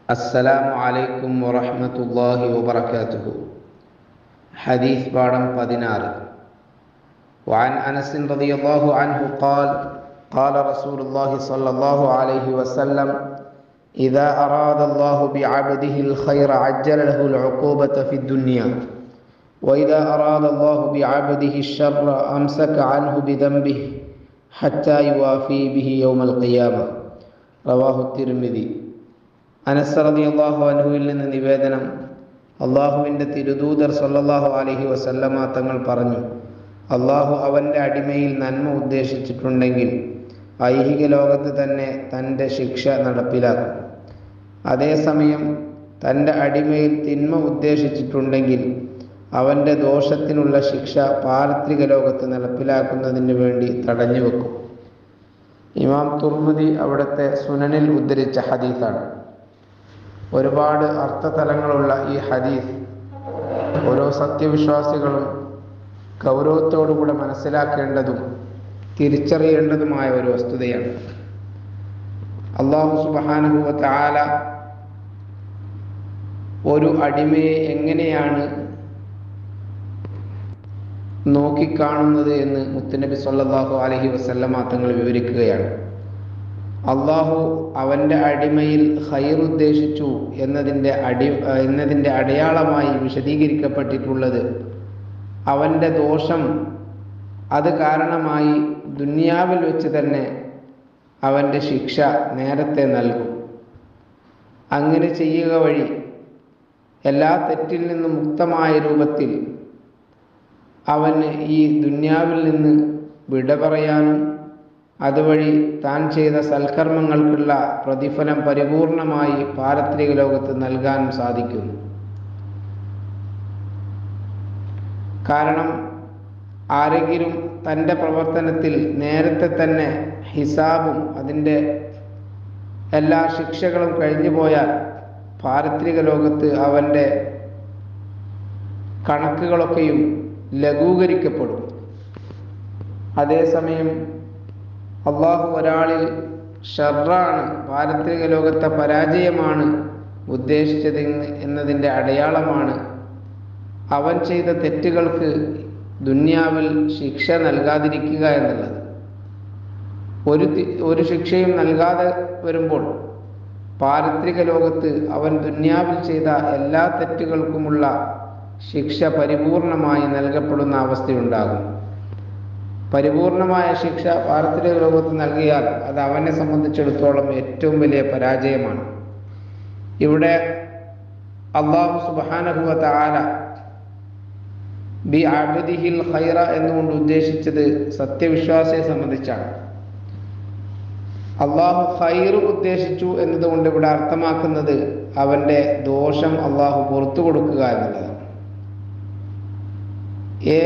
السلام عليكم ورحمة الله وبركاته حديث بارم പതിനാറ് وعن أنس رضي الله عنه قال قال رسول الله صلى الله عليه وسلم إذا أراد الله بعبده الخير عجل له العقوبة في الدنيا وإذا أراد الله بعبده الشر أمسك عنه بذنبه حتى يوافي به يوم القيامة رواه الترمذي അനസ് റളിയല്ലാഹു അൻഹുവിൽ നിന്ന് നിവേദനം അള്ളാഹുവിൻ്റെ തിരുദൂതർ സല്ലല്ലാഹു അലൈഹി വസല്ലമ തങ്ങൾ പറഞ്ഞു അള്ളാഹു അവൻ്റെ അടിമയിൽ നന്മ ഉദ്ദേശിച്ചിട്ടുണ്ടെങ്കിൽ ഐഹിക ലോകത്ത് തന്നെ തൻ്റെ ശിക്ഷ നടപ്പിലാക്കും അതേസമയം തൻ്റെ അടിമയിൽ തിന്മ ഉദ്ദേശിച്ചിട്ടുണ്ടെങ്കിൽ അവൻ്റെ ദോഷത്തിനുള്ള ശിക്ഷ പാരത്രിക ലോകത്ത് നടപ്പിലാക്കുന്നതിന് വേണ്ടി തടഞ്ഞു വെക്കും ഇമാം തുർമുദി അവിടുത്തെ സുനനിൽ ഉദ്ധരിച്ച ഹദീസാണ് ഒരുപാട് അർത്ഥതലങ്ങളുള്ള ഈ ഹദീസ് ഓരോ സത്യവിശ്വാസികളും ഗൗരവത്തോടുകൂടെ മനസ്സിലാക്കേണ്ടതും തിരിച്ചറിയേണ്ടതുമായ ഒരു വസ്തുതയാണ് അള്ളാഹു സുബാനുഭവത്തെ ആല ഒരു അടിമയെ എങ്ങനെയാണ് നോക്കിക്കാണുന്നത് എന്ന് മുത്തുനബി സല്ലാഹു അലഹി വസല്ലമ തങ്ങൾ വിവരിക്കുകയാണ് അള്ളാഹു അവൻ്റെ അടിമയിൽ ഹൈർ ഉദ്ദേശിച്ചു എന്നതിൻ്റെ അടി എന്നതിൻ്റെ അടയാളമായി വിശദീകരിക്കപ്പെട്ടിട്ടുള്ളത് അവൻ്റെ ദോഷം അത് കാരണമായി ദുനിയാവിൽ വെച്ച് തന്നെ അവൻ്റെ ശിക്ഷ നേരത്തെ നൽകും അങ്ങനെ ചെയ്യുക വഴി എല്ലാ തെറ്റിൽ നിന്നും മുക്തമായ രൂപത്തിൽ അവന് ഈ ദുന്യാവിൽ നിന്ന് വിട പറയാനും അതുവഴി താൻ ചെയ്ത സൽക്കർമ്മങ്ങൾക്കുള്ള പ്രതിഫലം പരിപൂർണമായി പാരത്രിക ലോകത്ത് നൽകാനും സാധിക്കുന്നു കാരണം ആരെങ്കിലും തൻ്റെ പ്രവർത്തനത്തിൽ നേരത്തെ തന്നെ ഹിസാബും അതിൻ്റെ എല്ലാ ശിക്ഷകളും കഴിഞ്ഞു പോയാൽ പാരത്രിക ലോകത്ത് അവൻ്റെ കണക്കുകളൊക്കെയും ലഘൂകരിക്കപ്പെടും അതേസമയം അള്ളാഹു ഒരാളിൽ ഷർറാണ് പാരത്രിക ലോകത്തെ പരാജയമാണ് ഉദ്ദേശിച്ചത് എന്നതിൻ്റെ അടയാളമാണ് അവൻ ചെയ്ത തെറ്റുകൾക്ക് ദുന്യാവിൽ ശിക്ഷ നൽകാതിരിക്കുക എന്നുള്ളത് ഒരു ഒരു ശിക്ഷയും നൽകാതെ വരുമ്പോൾ പാരത്രിക ലോകത്ത് അവൻ ദുന്യാവിൽ ചെയ്ത എല്ലാ തെറ്റുകൾക്കുമുള്ള ശിക്ഷ പരിപൂർണമായി നൽകപ്പെടുന്ന അവസ്ഥയുണ്ടാകും പരിപൂർണമായ ശിക്ഷ പാരത്രിക ലോകത്ത് നൽകിയാൽ അത് അവനെ സംബന്ധിച്ചിടത്തോളം ഏറ്റവും വലിയ പരാജയമാണ് ഇവിടെ അള്ളാഹു സുബാനഹുവത്ത ആല ബി അബദിഹിൽ ഖൈറ എന്നുകൊണ്ട് ഉദ്ദേശിച്ചത് സത്യവിശ്വാസിയെ സംബന്ധിച്ചാണ് അള്ളാഹു ഖൈർ ഉദ്ദേശിച്ചു എന്നതുകൊണ്ട് ഇവിടെ അർത്ഥമാക്കുന്നത് അവൻ്റെ ദോഷം അള്ളാഹു പുറത്തു കൊടുക്കുക എന്നുള്ളതാണ് ഏ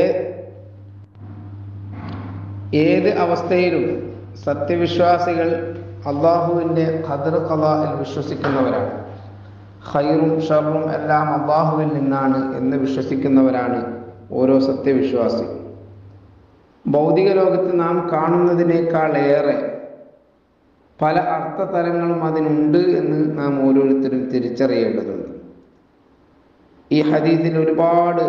ഏത് അവസ്ഥയിലും സത്യവിശ്വാസികൾ അള്ളാഹുവിൻ്റെ ഖദർ കലായിൽ വിശ്വസിക്കുന്നവരാണ് ഖൈറും ഷറും എല്ലാം അള്ളാഹുവിൽ നിന്നാണ് എന്ന് വിശ്വസിക്കുന്നവരാണ് ഓരോ സത്യവിശ്വാസി ഭൗതിക ലോകത്ത് നാം കാണുന്നതിനേക്കാൾ ഏറെ പല അർത്ഥതലങ്ങളും അതിനുണ്ട് എന്ന് നാം ഓരോരുത്തരും തിരിച്ചറിയേണ്ടതുണ്ട് ഈ ഹദീസിൽ ഒരുപാട്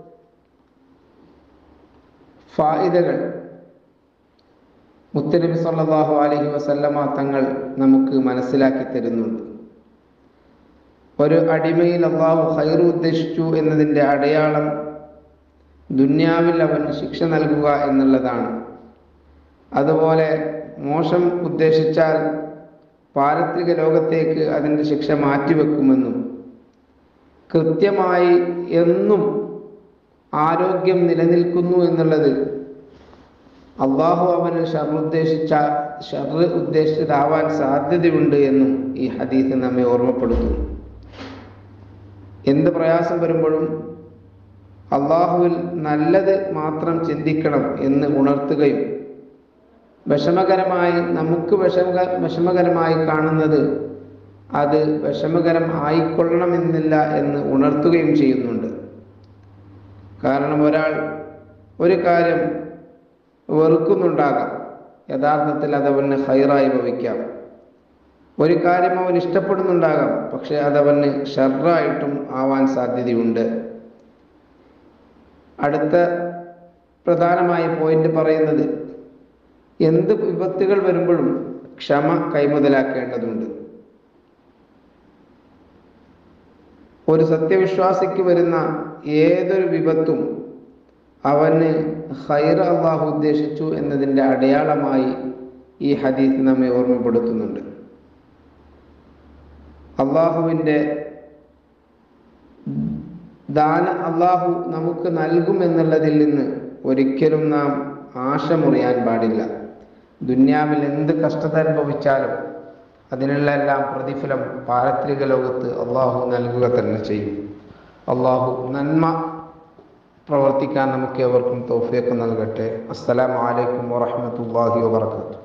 ഫായിദകൾ മുത്തനബി സല്ലാഹു അലഹി വസല്ലമ തങ്ങൾ നമുക്ക് മനസ്സിലാക്കി തരുന്നുണ്ട് ഒരു അടിമയിൽ അള്ളാഹു ഹൈർ ഉദ്ദേശിച്ചു എന്നതിൻ്റെ അടയാളം ദുന്യാവിൽ അവൻ ശിക്ഷ നൽകുക എന്നുള്ളതാണ് അതുപോലെ മോശം ഉദ്ദേശിച്ചാൽ പാരത്രിക ലോകത്തേക്ക് അതിൻ്റെ ശിക്ഷ മാറ്റിവെക്കുമെന്നും കൃത്യമായി എന്നും ആരോഗ്യം നിലനിൽക്കുന്നു എന്നുള്ളത് അള്ളാഹു അവന് ഷർ ഉദ്ദേശിച്ച ഷർ ഉദ്ദേശിച്ചതാവാൻ സാധ്യതയുണ്ട് എന്നും ഈ ഹദീസ് നമ്മെ ഓർമ്മപ്പെടുത്തുന്നു എന്ത് പ്രയാസം വരുമ്പോഴും അള്ളാഹുവിൽ നല്ലത് മാത്രം ചിന്തിക്കണം എന്ന് ഉണർത്തുകയും വിഷമകരമായി നമുക്ക് വിഷമ വിഷമകരമായി കാണുന്നത് അത് വിഷമകരം ആയിക്കൊള്ളണമെന്നില്ല എന്ന് ഉണർത്തുകയും ചെയ്യുന്നുണ്ട് കാരണം ഒരാൾ ഒരു കാര്യം വെറുക്കുന്നുണ്ടാകാം യഥാർത്ഥത്തിൽ അത് അവന് ഹൈറായി ഭവിക്കാം ഒരു കാര്യം അവൻ ഇഷ്ടപ്പെടുന്നുണ്ടാകാം പക്ഷെ അതവന് ഷർറായിട്ടും ആവാൻ സാധ്യതയുണ്ട് അടുത്ത പ്രധാനമായ പോയിന്റ് പറയുന്നത് എന്ത് വിപത്തുകൾ വരുമ്പോഴും ക്ഷമ കൈമുതലാക്കേണ്ടതുണ്ട് ഒരു സത്യവിശ്വാസിക്ക് വരുന്ന ഏതൊരു വിപത്തും അവന് ഹൈർ അള്ളാഹു ഉദ്ദേശിച്ചു എന്നതിൻ്റെ അടയാളമായി ഈ ഹദീസ് നമ്മെ ഓർമ്മപ്പെടുത്തുന്നുണ്ട് അള്ളാഹുവിൻ്റെ ദാന അള്ളാഹു നമുക്ക് നൽകുമെന്നുള്ളതിൽ നിന്ന് ഒരിക്കലും നാം ആശ മുറിയാൻ പാടില്ല ദുന്യാവിൽ എന്ത് കഷ്ടത അനുഭവിച്ചാലും അതിനുള്ള എല്ലാം പ്രതിഫലം പാരത്രിക ലോകത്ത് അള്ളാഹു നൽകുക തന്നെ ചെയ്യും അള്ളാഹു നന്മ പ്രവർത്തിക്കാൻ നമുക്ക് എവർക്കും തൗഫീഖ് നൽകട്ടെ അസ്സലാമു അലൈക്കും വറഹ്മത്തുള്ളാഹി വബറകാതുഹു